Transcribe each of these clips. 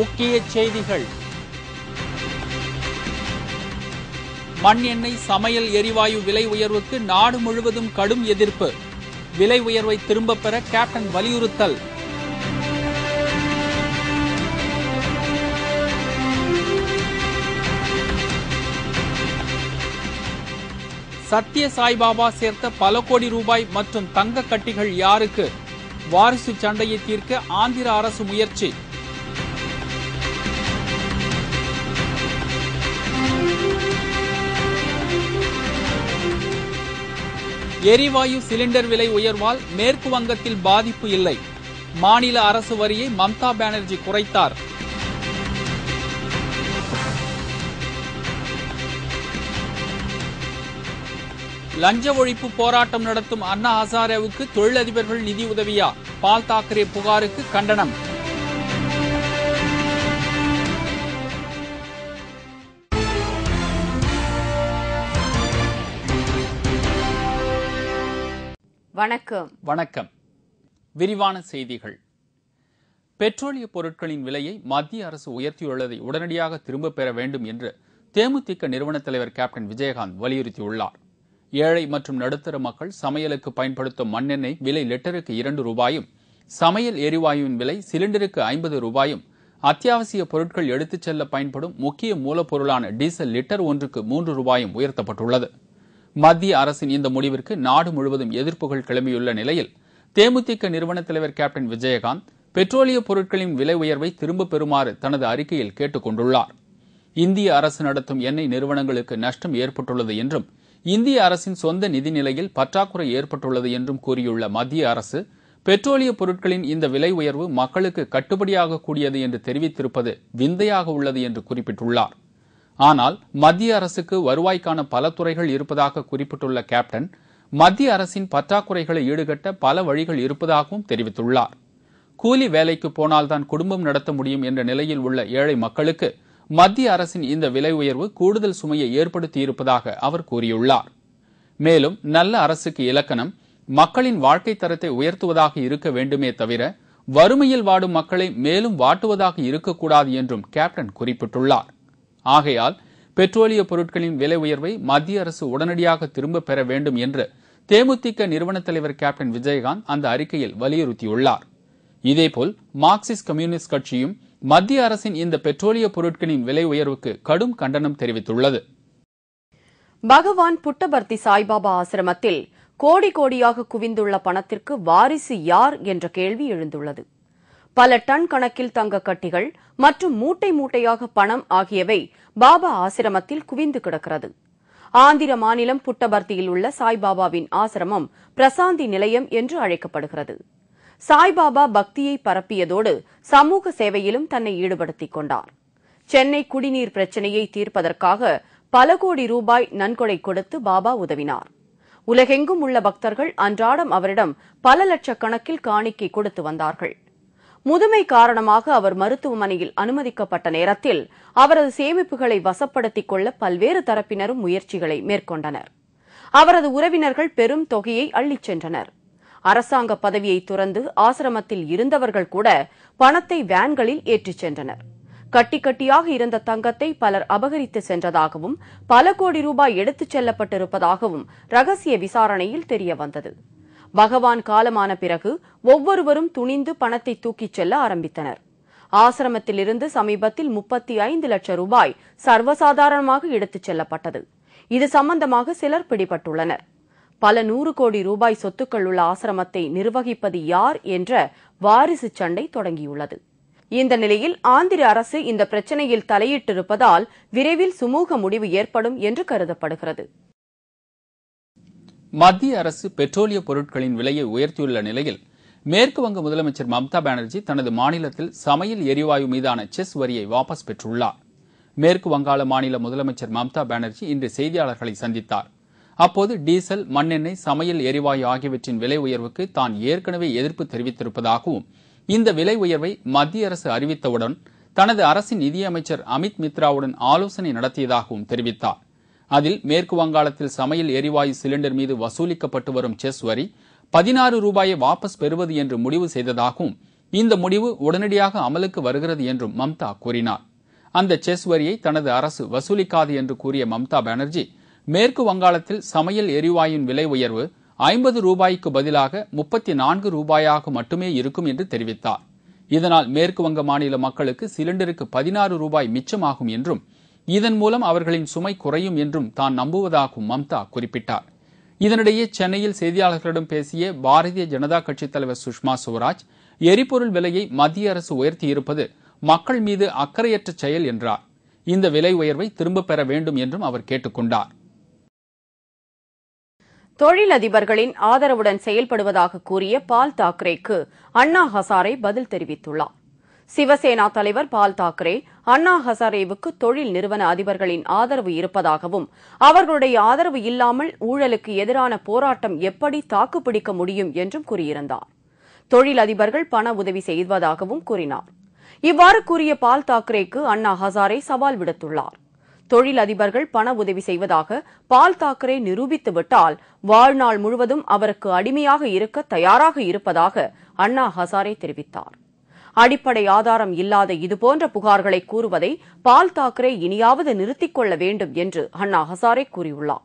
முக்கிய செய்திகள் மண் எண்ணெய் சமையல் எரிவாயு விலை உயர்வுக்கு நாடு முழுவதும் கடும் எதிர்ப்பு விலை உயர்வை திரும்பப் பெற கேப்டன் வலியுறுத்தல் சத்ய சாய்பாபா சேர்த்த பல கோடி ரூபாய் மற்றும் தங்க கட்டிகள் யாருக்கு வாரிசு சண்டையை தீர்க்க ஆந்திர அரசு முயற்சி எரிவாயு சிலிண்டர் விலை உயர்வால் மேற்கு வங்கத்தில் பாதிப்பு இல்லை மாநில அரசு வரியை மம்தா பானர்ஜி குறைத்தார் லஞ்ச ஒழிப்பு போராட்டம் நடத்தும் அண்ணா ஹசாரேவுக்கு தொழிலதிபர்கள் நிதி உதவியா பால் தாக்கரே புகாருக்கு கண்டனம் வணக்கம் வணக்கம் விரிவான செய்திகள் பெட்ரோலிய பொருட்களின் விலையை மத்திய அரசு உயர்த்தியுள்ளதை உடனடியாக திரும்பப் பெற வேண்டும் என்று தேமுதிக நிறுவன தலைவர் கேப்டன் விஜயகாந்த் வலியுறுத்தியுள்ளார் ஏழை மற்றும் நடுத்தர மக்கள் சமையலுக்கு பயன்படுத்தும் மண்ணெண்ணெய் விலை லிட்டருக்கு இரண்டு ரூபாயும் சமையல் எரிவாயுவின் விலை சிலிண்டருக்கு ஐம்பது ரூபாயும் அத்தியாவசிய பொருட்கள் எடுத்துச் செல்ல பயன்படும் முக்கிய மூலப்பொருளான டீசல் லிட்டர் ஒன்றுக்கு மூன்று ரூபாயும் உயர்த்தப்பட்டுள்ளது மத்திய அரசின் இந்த முடிவிற்கு நாடு முழுவதும் எதிர்ப்புகள் கிளம்பியுள்ள நிலையில் தேமுதிக நிறுவன தலைவர் கேப்டன் விஜயகாந்த் பெட்ரோலிய பொருட்களின் விலை உயர்வை திரும்பப் பெறுமாறு தனது அறிக்கையில் கேட்டுக் கொண்டுள்ளார் இந்திய அரசு நடத்தும் எண்ணெய் நிறுவனங்களுக்கு நஷ்டம் ஏற்பட்டுள்ளது என்றும் இந்திய அரசின் சொந்த நிதி நிலையில் பற்றாக்குறை ஏற்பட்டுள்ளது என்றும் கூறியுள்ள மத்திய அரசு பெட்ரோலிய பொருட்களின் இந்த விலை உயர்வு மக்களுக்கு கட்டுப்படியாக கூடியது என்று தெரிவித்திருப்பது விந்தையாக உள்ளது என்று குறிப்பிட்டுள்ளார் ஆனால் மத்திய அரசுக்கு வருவாய்க்கான பல துறைகள் இருப்பதாக குறிப்பிட்டுள்ள கேப்டன் மத்திய அரசின் பற்றாக்குறைகளை ஈடுகட்ட பல வழிகள் இருப்பதாகவும் தெரிவித்துள்ளார் கூலி வேலைக்கு போனால்தான் குடும்பம் நடத்த முடியும் என்ற நிலையில் உள்ள ஏழை மக்களுக்கு மத்திய அரசின் இந்த விலை உயர்வு கூடுதல் சுமையை ஏற்படுத்தியிருப்பதாக அவர் கூறியுள்ளார் மேலும் நல்ல அரசுக்கு இலக்கணம் மக்களின் வாழ்க்கை தரத்தை உயர்த்துவதாக இருக்க வேண்டுமே தவிர வறுமையில் வாடும் மக்களை மேலும் வாட்டுவதாக இருக்கக்கூடாது என்றும் கேப்டன் குறிப்பிட்டுள்ளார் ஆகையால் பெட்ரோலிய பொருட்களின் விலை உயர்வை மத்திய அரசு உடனடியாக திரும்பப் பெற வேண்டும் என்று தேமுதிக நிறுவன தலைவர் கேப்டன் விஜயகாந்த் அந்த அறிக்கையில் வலியுறுத்தியுள்ளார் இதேபோல் மார்க்சிஸ்ட் கம்யூனிஸ்ட் கட்சியும் மத்திய அரசின் இந்த பெட்ரோலிய பொருட்களின் விலை உயர்வுக்கு கடும் கண்டனம் தெரிவித்துள்ளது பகவான் புட்டபர்த்தி சாய்பாபா ஆசிரமத்தில் கோடி கோடியாக குவிந்துள்ள பணத்திற்கு வாரிசு யார் என்ற கேள்வி எழுந்துள்ளது பல டன் கணக்கில் தங்க கட்டிகள் மற்றும் மூட்டை மூட்டையாக பணம் ஆகியவை பாபா ஆசிரமத்தில் குவிந்து கிடக்கிறது ஆந்திர மாநிலம் புட்டபர்த்தியில் உள்ள சாய்பாபாவின் ஆசிரமம் பிரசாந்தி நிலையம் என்று அழைக்கப்படுகிறது சாய்பாபா பக்தியை பரப்பியதோடு சமூக சேவையிலும் தன்னை ஈடுபடுத்திக் கொண்டார் சென்னை குடிநீர் பிரச்சினையை தீர்ப்பதற்காக பல கோடி ரூபாய் நன்கொடை கொடுத்து பாபா உதவினார் உலகெங்கும் உள்ள பக்தர்கள் அன்றாடம் அவரிடம் பல லட்சக்கணக்கில் காணிக்கை கொடுத்து வந்தார்கள் முதுமை காரணமாக அவர் மருத்துவமனையில் அனுமதிக்கப்பட்ட நேரத்தில் அவரது சேமிப்புகளை வசப்படுத்திக் கொள்ள பல்வேறு தரப்பினரும் முயற்சிகளை மேற்கொண்டனர் அவரது உறவினர்கள் பெரும் தொகையை அள்ளிச் சென்றனர் அரசாங்க பதவியை துறந்து ஆசிரமத்தில் இருந்தவர்கள் கூட பணத்தை வேன்களில் ஏற்றிச் சென்றனர் கட்டி கட்டியாக இருந்த தங்கத்தை பலர் அபகரித்து சென்றதாகவும் பல கோடி ரூபாய் எடுத்துச் செல்லப்பட்டிருப்பதாகவும் ரகசிய விசாரணையில் தெரியவந்தது பகவான் காலமான பிறகு ஒவ்வொருவரும் துணிந்து பணத்தை தூக்கிச் செல்ல ஆரம்பித்தனர் ஆசிரமத்திலிருந்து சமீபத்தில் முப்பத்தி ஐந்து லட்சம் ரூபாய் சர்வசாதாரணமாக எடுத்துச் செல்லப்பட்டது இது சம்பந்தமாக சிலர் பிடிபட்டுள்ளனர் பல நூறு கோடி ரூபாய் சொத்துக்கள் உள்ள ஆசிரமத்தை நிர்வகிப்பது யார் என்ற வாரிசு சண்டை தொடங்கியுள்ளது இந்த நிலையில் ஆந்திர அரசு இந்த பிரச்சனையில் தலையிட்டிருப்பதால் விரைவில் சுமூக முடிவு ஏற்படும் என்று கருதப்படுகிறது மத்திய அரசு பெட்ரோலிய பொருட்களின் விலையை உயர்த்தியுள்ள நிலையில் மேற்கு வங்க முதலமைச்சர் மம்தா பானர்ஜி தனது மாநிலத்தில் சமையல் எரிவாயு மீதான செஸ் வரியை வாபஸ் பெற்றுள்ளார் மேற்கு வங்காள மாநில முதலமைச்சர் மம்தா பானர்ஜி இன்று செய்தியாளர்களை சந்தித்தார் அப்போது டீசல் மண்ணெண்ணெய் சமையல் எரிவாயு ஆகியவற்றின் விலை உயர்வுக்கு தான் ஏற்கனவே எதிர்ப்பு தெரிவித்திருப்பதாகவும் இந்த விலை உயர்வை மத்திய அரசு அறிவித்தவுடன் தனது அரசின் நிதியமைச்சர் அமித் மித்ராவுடன் ஆலோசனை நடத்தியதாகவும் தெரிவித்தார் அதில் மேற்கு வங்காளத்தில் சமையல் எரிவாயு சிலிண்டர் மீது வசூலிக்கப்பட்டு வரும் செஸ் வரி பதினாறு ரூபாயை வாபஸ் பெறுவது என்று முடிவு செய்ததாகவும் இந்த முடிவு உடனடியாக அமலுக்கு வருகிறது என்றும் மம்தா கூறினார் அந்த செஸ் வரியை தனது அரசு வசூலிக்காது என்று கூறிய மம்தா பானர்ஜி மேற்கு வங்காளத்தில் சமையல் எரிவாயுவின் விலை உயர்வு ஐம்பது ரூபாய்க்கு பதிலாக முப்பத்தி நான்கு ரூபாயாக மட்டுமே இருக்கும் என்று தெரிவித்தார் இதனால் மேற்கு வங்க மாநில மக்களுக்கு சிலிண்டருக்கு பதினாறு ரூபாய் மிச்சமாகும் என்றும் இதன் மூலம் அவர்களின் சுமை குறையும் என்றும் தான் நம்புவதாகவும் மம்தா குறிப்பிட்டார் இதனிடையே சென்னையில் செய்தியாளர்களிடம் பேசிய பாரதிய ஜனதா கட்சித் தலைவர் சுஷ்மா சுவராஜ் எரிபொருள் விலையை மத்திய அரசு உயர்த்தியிருப்பது மக்கள் மீது அக்கறையற்ற செயல் என்றார் இந்த விலை உயர்வை திரும்பப் பெற வேண்டும் என்றும் அவர் கேட்டுக் கொண்டார் தொழிலதிபர்களின் ஆதரவுடன் செயல்படுவதாக கூறிய பால் தாக்கரேக்கு அண்ணா ஹசாரே பதில் தெரிவித்துள்ளார் சிவசேனா தலைவர் பால் தாக்கரே அண்ணா ஹசாரேவுக்கு தொழில் நிறுவன அதிபர்களின் ஆதரவு இருப்பதாகவும் அவர்களுடைய ஆதரவு இல்லாமல் ஊழலுக்கு எதிரான போராட்டம் எப்படி தாக்குப்பிடிக்க முடியும் என்றும் கூறியிருந்தார் தொழிலதிபர்கள் பண உதவி செய்வதாகவும் கூறினார் இவ்வாறு கூறிய பால் தாக்கரேக்கு அண்ணா ஹசாரே சவால் விடுத்துள்ளார் தொழிலதிபர்கள் பண உதவி செய்வதாக பால் தாக்கரே நிரூபித்துவிட்டால் வாழ்நாள் முழுவதும் அவருக்கு அடிமையாக இருக்க தயாராக இருப்பதாக அண்ணா ஹசாரே தெரிவித்தார் அடிப்படை ஆதாரம் இல்லாத இதுபோன்ற புகார்களை கூறுவதை பால் தாக்கரே இனியாவது நிறுத்திக் கொள்ள வேண்டும் என்று அண்ணா ஹசாரே கூறியுள்ளார்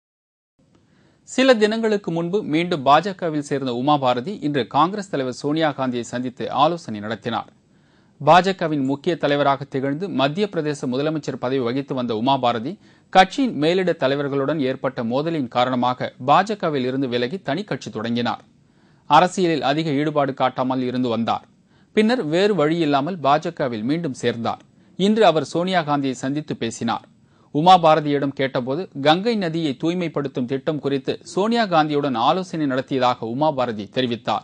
சில தினங்களுக்கு முன்பு மீண்டும் பாஜகவில் சேர்ந்த உமா பாரதி இன்று காங்கிரஸ் தலைவர் சோனியா காந்தியை சந்தித்து ஆலோசனை நடத்தினார் பாஜகவின் முக்கிய தலைவராக திகழ்ந்து மத்திய பிரதேச முதலமைச்சர் பதவி வகித்து வந்த உமா பாரதி கட்சியின் மேலிட தலைவர்களுடன் ஏற்பட்ட மோதலின் காரணமாக பாஜகவில் இருந்து விலகி தனி கட்சி தொடங்கினார் அரசியலில் அதிக ஈடுபாடு காட்டாமல் இருந்து வந்தார் பின்னர் வேறு வழியில்லாமல் பாஜகவில் மீண்டும் சேர்ந்தார் இன்று அவர் சோனியா காந்தியை சந்தித்து பேசினார் உமா பாரதியிடம் கேட்டபோது கங்கை நதியை தூய்மைப்படுத்தும் திட்டம் குறித்து சோனியா காந்தியுடன் ஆலோசனை நடத்தியதாக உமா பாரதி தெரிவித்தார்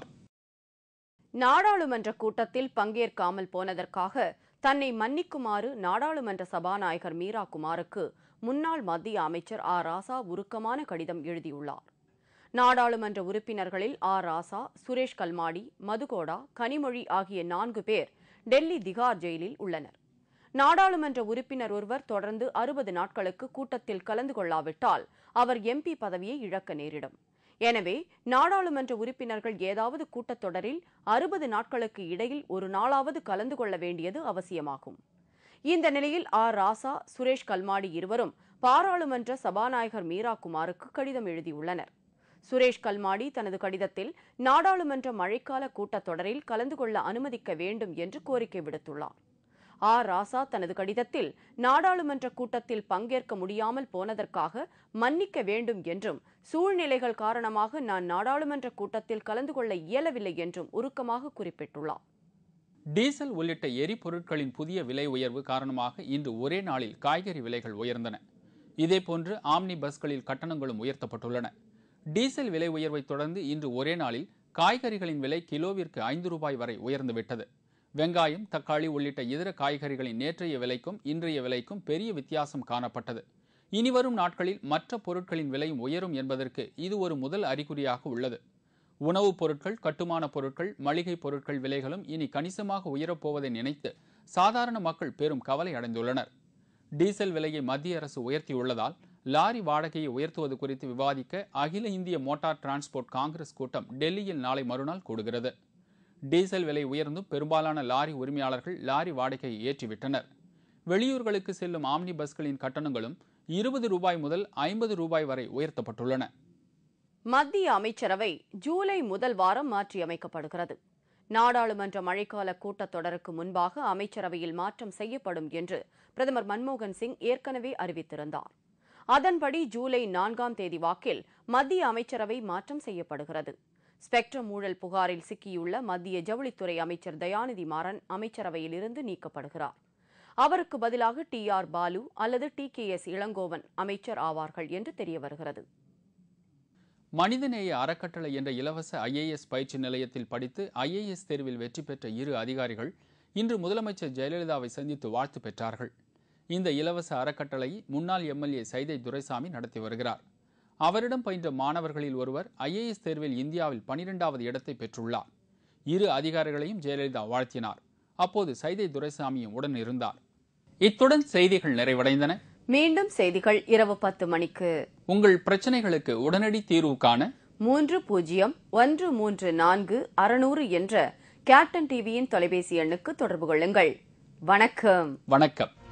நாடாளுமன்ற கூட்டத்தில் பங்கேற்காமல் போனதற்காக தன்னை மன்னிக்குமாறு நாடாளுமன்ற சபாநாயகர் மீரா குமாருக்கு முன்னாள் மத்திய அமைச்சர் ஆ ராசா உருக்கமான கடிதம் எழுதியுள்ளார் நாடாளுமன்ற உறுப்பினர்களில் ஆ ராசா சுரேஷ் கல்மாடி மதுகோடா கனிமொழி ஆகிய நான்கு பேர் டெல்லி திகார் ஜெயிலில் உள்ளனர் நாடாளுமன்ற உறுப்பினர் ஒருவர் தொடர்ந்து அறுபது நாட்களுக்கு கூட்டத்தில் கலந்து கொள்ளாவிட்டால் அவர் எம்பி பதவியை இழக்க நேரிடும் எனவே நாடாளுமன்ற உறுப்பினர்கள் ஏதாவது கூட்டத்தொடரில் அறுபது நாட்களுக்கு இடையில் ஒரு நாளாவது கலந்து கொள்ள வேண்டியது அவசியமாகும் இந்த நிலையில் ஆர் ராசா சுரேஷ் கல்மாடி இருவரும் பாராளுமன்ற சபாநாயகர் மீரா குமாருக்கு கடிதம் எழுதியுள்ளனர் சுரேஷ் கல்மாடி தனது கடிதத்தில் நாடாளுமன்ற மழைக்கால கூட்டத்தொடரில் கலந்து கொள்ள அனுமதிக்க வேண்டும் என்று கோரிக்கை விடுத்துள்ளார் ஆர் ராசா தனது கடிதத்தில் நாடாளுமன்ற கூட்டத்தில் பங்கேற்க முடியாமல் போனதற்காக மன்னிக்க வேண்டும் என்றும் சூழ்நிலைகள் காரணமாக நான் நாடாளுமன்ற கூட்டத்தில் கலந்து கொள்ள இயலவில்லை என்றும் உருக்கமாக குறிப்பிட்டுள்ளார் டீசல் உள்ளிட்ட எரிபொருட்களின் புதிய விலை உயர்வு காரணமாக இன்று ஒரே நாளில் காய்கறி விலைகள் உயர்ந்தன இதேபோன்று ஆம்னி பஸ்களில் கட்டணங்களும் உயர்த்தப்பட்டுள்ளன டீசல் விலை உயர்வை தொடர்ந்து இன்று ஒரே நாளில் காய்கறிகளின் விலை கிலோவிற்கு ஐந்து ரூபாய் வரை உயர்ந்துவிட்டது வெங்காயம் தக்காளி உள்ளிட்ட இதர காய்கறிகளின் நேற்றைய விலைக்கும் இன்றைய விலைக்கும் பெரிய வித்தியாசம் காணப்பட்டது இனிவரும் நாட்களில் மற்ற பொருட்களின் விலையும் உயரும் என்பதற்கு இது ஒரு முதல் அறிகுறியாக உள்ளது உணவுப் பொருட்கள் கட்டுமான பொருட்கள் மளிகை பொருட்கள் விலைகளும் இனி கணிசமாக உயரப்போவதை நினைத்து சாதாரண மக்கள் பெரும் கவலை அடைந்துள்ளனர் டீசல் விலையை மத்திய அரசு உயர்த்தியுள்ளதால் லாரி வாடகையை உயர்த்துவது குறித்து விவாதிக்க அகில இந்திய மோட்டார் டிரான்ஸ்போர்ட் காங்கிரஸ் கூட்டம் டெல்லியில் நாளை மறுநாள் கூடுகிறது டீசல் விலை உயர்ந்தும் பெரும்பாலான லாரி உரிமையாளர்கள் லாரி வாடகையை ஏற்றிவிட்டனர் வெளியூர்களுக்கு செல்லும் ஆம்னி பஸ்களின் கட்டணங்களும் இருபது ரூபாய் முதல் ஐம்பது ரூபாய் வரை உயர்த்தப்பட்டுள்ளன மத்திய அமைச்சரவை ஜூலை முதல் வாரம் மாற்றியமைக்கப்படுகிறது நாடாளுமன்ற மழைக்கால கூட்டத்தொடருக்கு முன்பாக அமைச்சரவையில் மாற்றம் செய்யப்படும் என்று பிரதமர் மன்மோகன் சிங் ஏற்கனவே அறிவித்திருந்தார் அதன்படி ஜூலை நான்காம் தேதி வாக்கில் மத்திய அமைச்சரவை மாற்றம் செய்யப்படுகிறது ஸ்பெக்ட்ரம் ஊழல் புகாரில் சிக்கியுள்ள மத்திய ஜவுளித்துறை அமைச்சர் தயாநிதி மாறன் அமைச்சரவையிலிருந்து நீக்கப்படுகிறார் அவருக்கு பதிலாக டி ஆர் பாலு அல்லது டி கே எஸ் இளங்கோவன் அமைச்சர் ஆவார்கள் என்று தெரியவருகிறது மனிதநேய அறக்கட்டளை என்ற இலவச ஐஏஎஸ் பயிற்சி நிலையத்தில் படித்து ஐஏஎஸ் தேர்வில் வெற்றி பெற்ற இரு அதிகாரிகள் இன்று முதலமைச்சர் ஜெயலலிதாவை சந்தித்து வாழ்த்து பெற்றார்கள் இந்த இலவச அறக்கட்டளை முன்னாள் எம்எல்ஏ சைதை துரைசாமி நடத்தி வருகிறார் அவரிடம் பயின்ற மாணவர்களில் ஒருவர் ஐஏஎஸ் தேர்வில் இந்தியாவில் பனிரெண்டாவது இடத்தை பெற்றுள்ளார் இரு அதிகாரிகளையும் ஜெயலலிதா வாழ்த்தினார் அப்போது சைதை துரைசாமியும் உடன் இருந்தார் இத்துடன் செய்திகள் நிறைவடைந்தன மீண்டும் செய்திகள் இரவு பத்து மணிக்கு உங்கள் பிரச்சனைகளுக்கு உடனடி தீர்வு காண மூன்று பூஜ்ஜியம் ஒன்று மூன்று நான்கு அறுநூறு என்ற கேப்டன் டிவியின் தொலைபேசி எண்ணுக்கு தொடர்பு கொள்ளுங்கள் வணக்கம் வணக்கம்